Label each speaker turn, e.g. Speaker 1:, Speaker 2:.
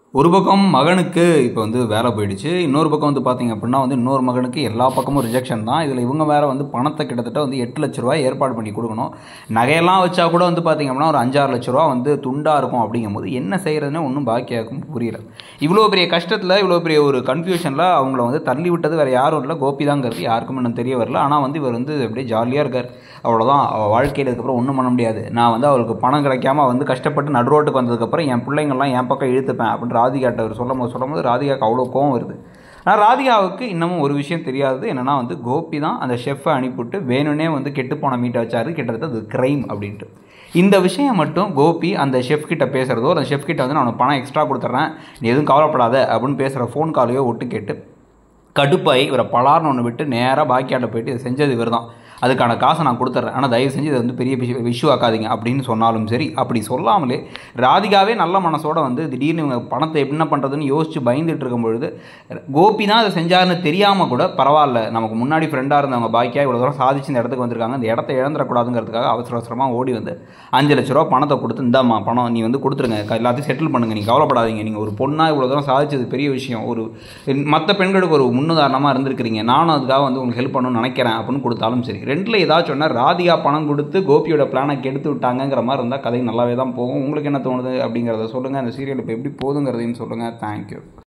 Speaker 1: ஒரு பக்கம் மகனுக்கு இப்போ வந்து வேலை போயிடுச்சு இன்னொரு பக்கம் வந்து பார்த்தீங்க அப்படின்னா வந்து இன்னொரு மகனுக்கு எல்லா பக்கமும் ரிஜெக்ஷன் தான் இதில் இவங்க வேற வந்து பணத்தை கிட்டத்தட்ட வந்து எட்டு லட்ச ரூபாய் ஏற்பாடு பண்ணி கொடுக்கணும் நகையெல்லாம் வச்சா கூட வந்து பார்த்தீங்க அப்படின்னா ஒரு அஞ்சாறு லட்ச ரூபா வந்து துண்டாக இருக்கும் அப்படிங்கும்போது என்ன செய்கிறதுனே ஒன்றும் பாக்கியாக்கும் புரியல இவ்வளோ பெரிய கஷ்டத்தில் இவ்வளோ பெரிய ஒரு கன்ஃபியூஷனில் அவங்கள வந்து தள்ளி விட்டது வேறு யாரும் இல்லை கோபி தாங்கிறது யாருக்கும் இன்னும் தெரிய வரல ஆனால் வந்து இவர் வந்து அப்படியே ஜாலியாக இருக்கார் அவ்வளோதான் அவள் வாழ்க்கையில் இதுக்கப்புறம் ஒன்றும் பண்ண முடியாது நான் வந்து அவளுக்கு பணம் கிடைக்காம வந்து கஷ்டப்பட்டு நடுரோட்டுக்கு வந்ததுக்கப்புறம் என் பிள்ளைங்கள்லாம் என் பக்கம் இழுத்துப்பேன் அப்படின்னு ராதிகாட்ட அவர் சொல்லும் போது சொல்லும் போது ராதிகாவுக்கு அவ்வளோ கோவம் வருது ஆனால் ராதிகாவுக்கு இன்னமும் ஒரு விஷயம் தெரியாது என்னென்னா வந்து கோபி தான் அந்த ஷெஃப்பை அனுப்பிவிட்டு வேணும்னே வந்து கெட்டுப்போன மீட்டை வச்சாரு கிட்டத்தட்ட அது க்ரைம் அப்படின்ட்டு இந்த விஷயம் மட்டும் கோபி அந்த ஷெஃப் கிட்ட பேசுகிறதோ அந்த ஷெஃப் கிட்ட வந்து நான் உனக்கு பணம் எக்ஸ்ட்ரா கொடுத்துட்றேன் நீ எதுவும் கவலைப்படாத அப்படின்னு பேசுகிற ஃபோன் காலையோ ஒட்டு கேட்டு கடுப்பாയി இவரை பலார்னு ஒன்று விட்டு நேராக பாக்கியாட்ட போயிட்டு இதை செஞ்சது இவர் தான் அதுக்கான காசை நான் கொடுத்துட்றேன் ஆனால் தயவு செஞ்சு இதை வந்து பெரிய விஷயம் விஷு ஆக்காதீங்க அப்படின்னு சொன்னாலும் சரி அப்படி சொல்லாமலே ராதிகாவே நல்ல மனசோட வந்து திடீர்னு இவங்க பணத்தை என்ன பண்ணுறதுன்னு யோசிச்சு பயந்துட்டு இருக்கும் பொழுது கோபி தான் அதை செஞ்சாருன்னு தெரியாமல் கூட பரவாயில்ல நமக்கு முன்னாடி ஃப்ரெண்டாக இருந்தவங்க பாக்கியா இவ்வளோ தூரம் சாதிச்சு இந்த இடத்துக்கு வந்திருக்காங்க இந்த இடத்த இழந்துடக்கூடாதுங்கிறதுக்காக அவசர அவசரமாக ஓடி வந்து அஞ்சு லட்ச ரூபா பணத்தை கொடுத்து இந்தாம்மா பணம் நீ வந்து கொடுத்துருங்க க- எல்லாத்தையும் செட்டில் பண்ணுங்க நீங்கள் கவலைப்படாதீங்க நீங்கள் ஒரு பொண்ணாக இவ்வளோ தூரம் சாதிச்சது பெரிய விஷயம் ஒரு மற்ற பெண்களுக்கு ஒரு முன்னுதாரணமாக இருந்திருக்கிறீங்க நானும் அதுக்காக வந்து உங்களுக்கு ஹெல்ப் பண்ணணும்னு நினைக்கிறேன் அப்படின்னு கொடுத்தாலும் சரி ரெண்டில் ஏதாச்சும் சொன்னால் ராதிகா பணம் கொடுத்து கோபியோட பிளானை கெடுத்து விட்டாங்கங்கிற மாதிரி இருந்தால் கதை நல்லாவே தான் போகும் உங்களுக்கு என்ன தோணுது அப்படிங்கிறத சொல்லுங்கள் அந்த சீரியல் இப்போ எப்படி போகுதுங்கிறதையும் சொல்லுங்கள் தேங்க்யூ